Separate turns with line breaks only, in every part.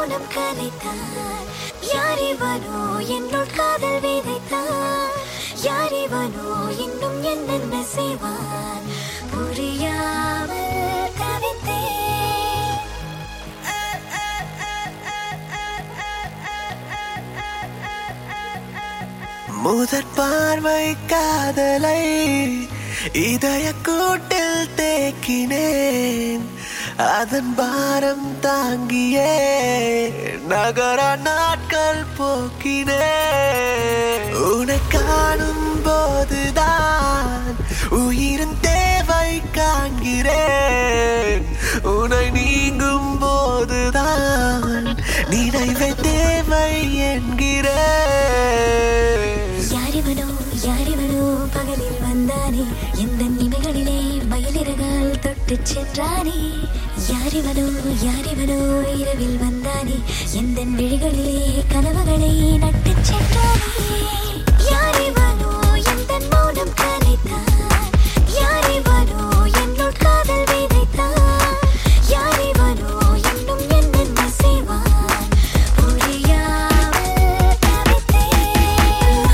மௌனம் கலைத்தான் யாரிவனோ என்னுள் காதல் விதைத்தான் யாரிவனோ இன்னும் என்னென்ன செய்வான் புரியாமல் தவித்தேன்
முதற் பார்வை காதலை இதய கூட்டில் தேக்கினேன் அதன் பாரம் தாங்கியே நகர நாட்கள் போக்கினேன் உன்னை காணும் போதுதான் உயிரின் தேவை காண்கிறேன் உன்னை நீங்கும் போதுதான் நினைவை தேவை என்கிறேன்
யாரிவனோ யாரிவனோ பகலில் வந்தானே எந்த இமைகளிலே மயிலிறகால் தொட்டுச் சென்றானே யாரிவனோ யாரிவனோ இரவில் வந்தானே எந்த விழிகளிலே கனவுகளை நட்டுச் சென்றானே யாரிவனோ எந்த மௌனம் கலைத்தான் யாரிவனோ என்னுள் காதல் விதைத்தான் யாரிவனோ இன்னும் என்னென்ன செய்வான் புரியாமல் தவித்தேன்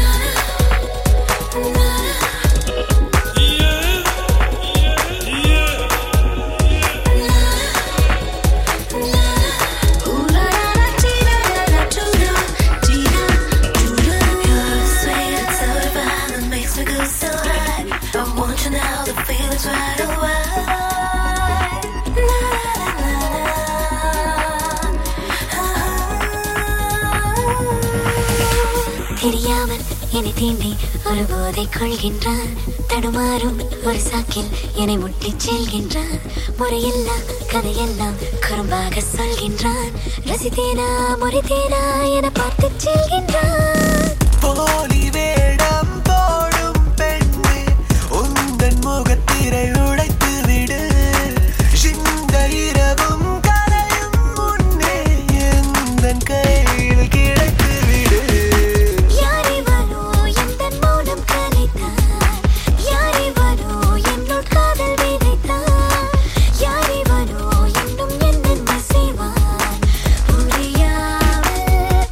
தெரியாமல் என்னை தீண்டி ஒரு போதை கொள்கின்றான் தடுமாறும் ஒரு சாக்கில் என்னை முட்டிச் செல்கின்றான் முறையில்லா கதையெல்லாம் குறும்பாக சொல்கின்றான் ரசித்தேனா முறைத்தேனா என பார்த்துச் செல்கின்றான்
போலி வேடம் போடும் பெண்ணே உந்தன் முகத்திரை உடைத்து விடு இந்த இரவும் கலையும் முன்னே எந்தன் கையில் கிடைத்து விடு
யாரிவனோ எந்தன் மௌனம் கலைத்தான் யாரிவனோ என்னுள் காதல் விதைத்தான் யாரிவனோ இன்னும் என்னென்ன செய்வான் புரியாமல்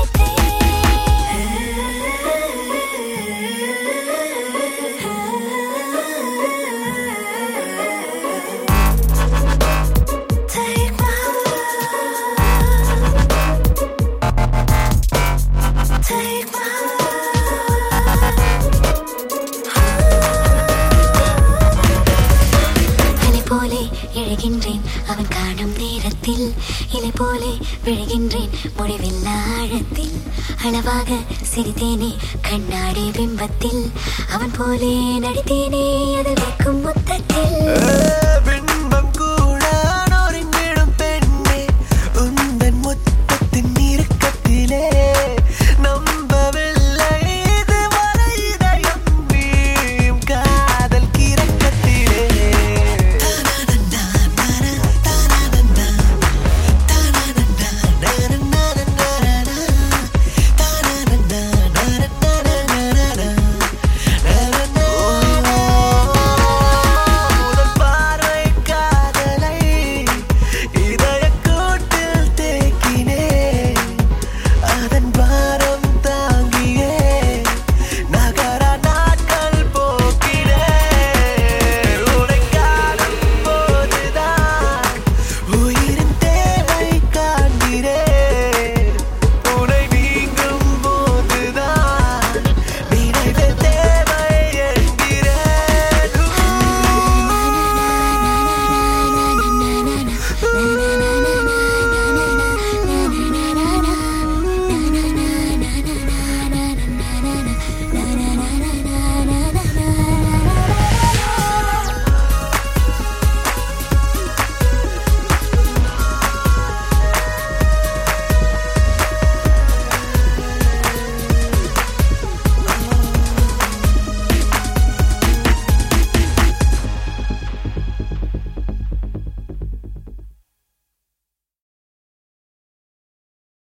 தவித்தேன் Take my Take my அலை போலே எழுகின்றேன் அவன் காணும் நேரத்தில் இலை போலே விழுகின்றேன் முடிவில்லா ஆழத்தில் அளவாக சிரித்தேனே கண்ணாடி பிம்பத்தில் அவன் போலே நடித்தேனே அது வைக்கும் முத்தத்தில்
ஏ,